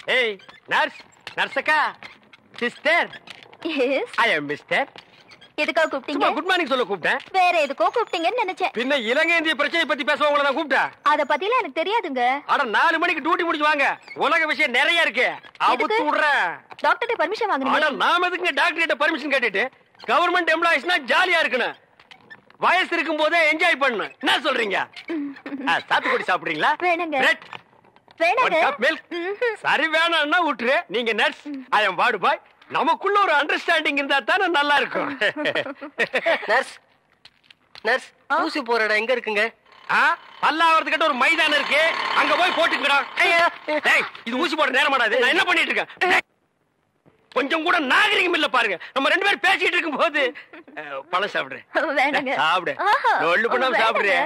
ஏய் நர்ஸ் நர்ஸக்கா sister yes I am mister எதுக்காக சும்மா கூப்பிட்டீங்க குட் மார்னிங் சொல்ல கூப்பிட்டேன் வேற எதுக்கோ கூப்பிட்டீங்கன்னு நினைச்சேன் பின்ன இலங்கை இந்திய பிரச்சனை பத்தி பேச உங்களை நான் கூப்பிட்டேன் அத பத்திலாம் எனக்கு தெரியாதுங்க அட நாலு மணிக்கு டியூட்டி முடிச்சு வாங்க உலக விஷயம் நிறைய இருக்கு அவுத்து எதுக்கு? விடுறேன் டாக்டர்கிட்ட பர்மிஷன் ஆனா வாங்கணும் நாம எதுக்குங்க டாக்டர் கிட்ட பர்மிஷன் கேட்டுட்டு கவர்மெண்ட் எம்ப்ளாயிஸ்னா ஜாலியா இருக்கணும் வயசு இருக்கும் போதே என்ஜாய் பண்ணணும் என்ன சொல்றீங்க ஆ, சாத்துக்குடி சாப்பிடுறீங்களா வேணுங்க. பிரெட் வேணாங்க ஒன் கப் மில்க் ம்ஹும். சரி வேணாம்னா விட்டுரு நீங்க nurse I am ward boy நமக்குள்ள ஒரு அண்டர்ஸ்டாண்டிங் இருந்தா தானே நல்லா இருக்கும் நர்ஸ் நர்ஸ் ஊசி போற இடம் எங்க இருக்குங்க ஆ, பல்லாவரத்துக்கிட்ட ஒரு மைதானம் இருக்கு அங்க போய் போட்டுக்கடா டேய் இது ஊசி போட நேரம் மாடாது நான் என்ன பண்ணிட்டு இருக்கேன் டேய், கொஞ்சம் கூட நாகரிகம் இல்ல பாருங்க நம்ம ரெண்டு பேரும் பேசிட்டு இருக்கும் போது பழம் சாப்பிடுறேன் வேணாங்க சாப்பிடு ஆஹா, ஒண்ணு பண்ணாம வேணாங்க. சாப்பிடுறேன்